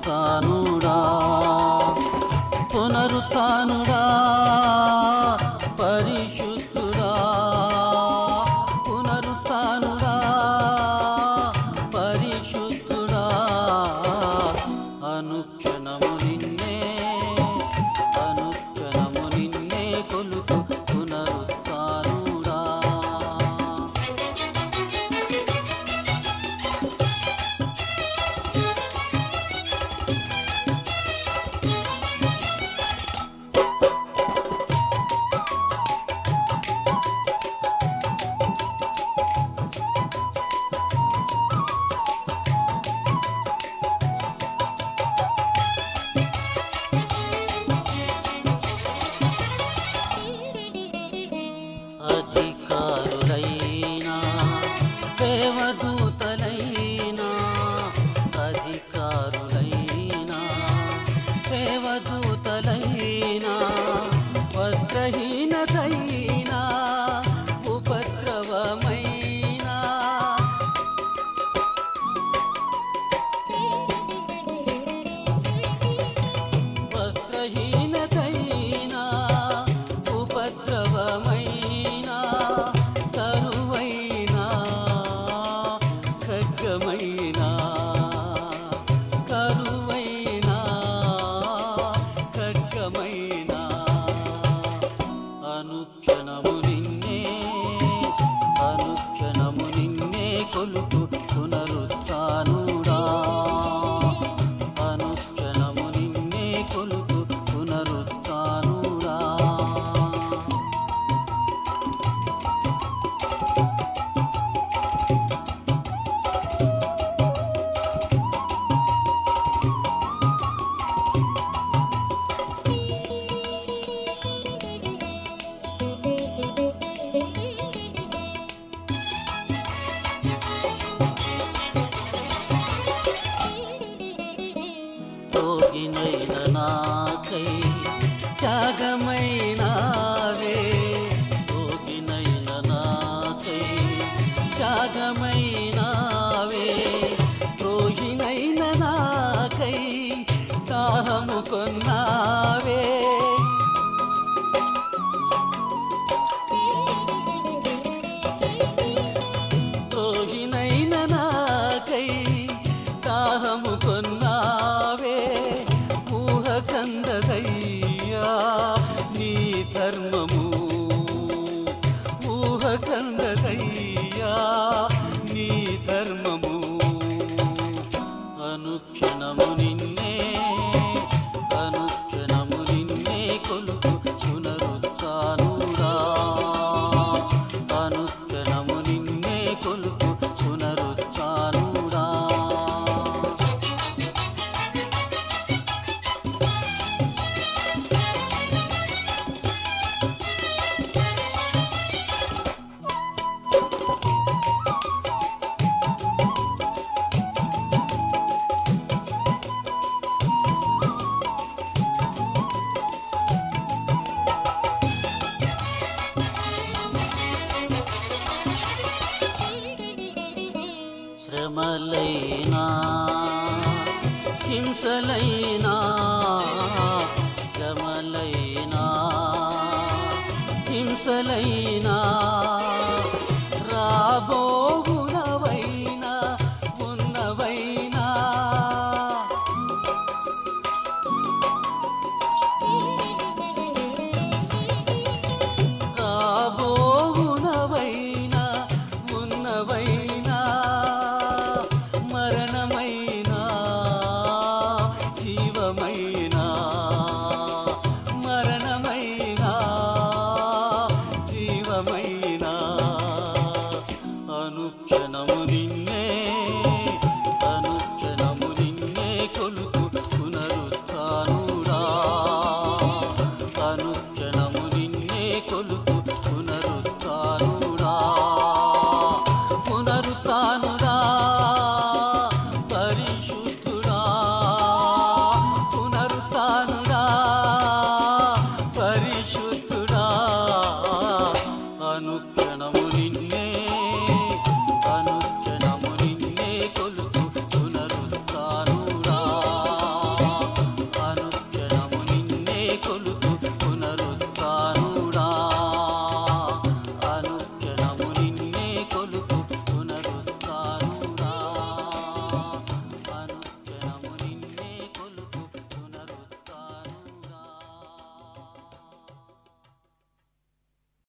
పునరుత్నుడా పునరుత్నుడా పరిశుద్ధుడా పునరుత్నుడా పరిశుద్ధుడా అనుక్షణము నిన్నే అనుక్షణము నిన్నే కొలుతు పునరుత్నుడా అధికారులైనా దేవదూతలైనా అధికారులైనా దేవదూతలైనా వస్త్రహీనతైనా ఉపద్రవమైనా వస్త్రహీనతైనా ఉపద్రవమైనా కరువైనా ఖడ్గమైనా కరువైనా ఖడ్గమైనా అనుక్షణము నిన్నే అనుక్షణము నిన్నే కొలుపు పునరుత్నుడా అనుక్షణము నిన్నే కొలుపు పునరుత్నుడా తోగినైన నాకై త్యాగమైనావే తోగినైన నాకై త్యాగమైనావే రోగినైన నాకై దాహము కొన్నావే రోగినైన నాకై దాహము కొన్నావే ఊహ కందదయ్యా నీ ధర్మము ఊహ కందదయ్యా నీ ధర్మము అనుక్షణము నిన్నే అనుక్షణము నిన్నే కొలుపు పునరుత్నుడా అనుక్షణము నిన్నే కొలుపు పునరుత్నుడా శ్రమలైనా హింసలైనా శ్రమలైనా హింసలైనా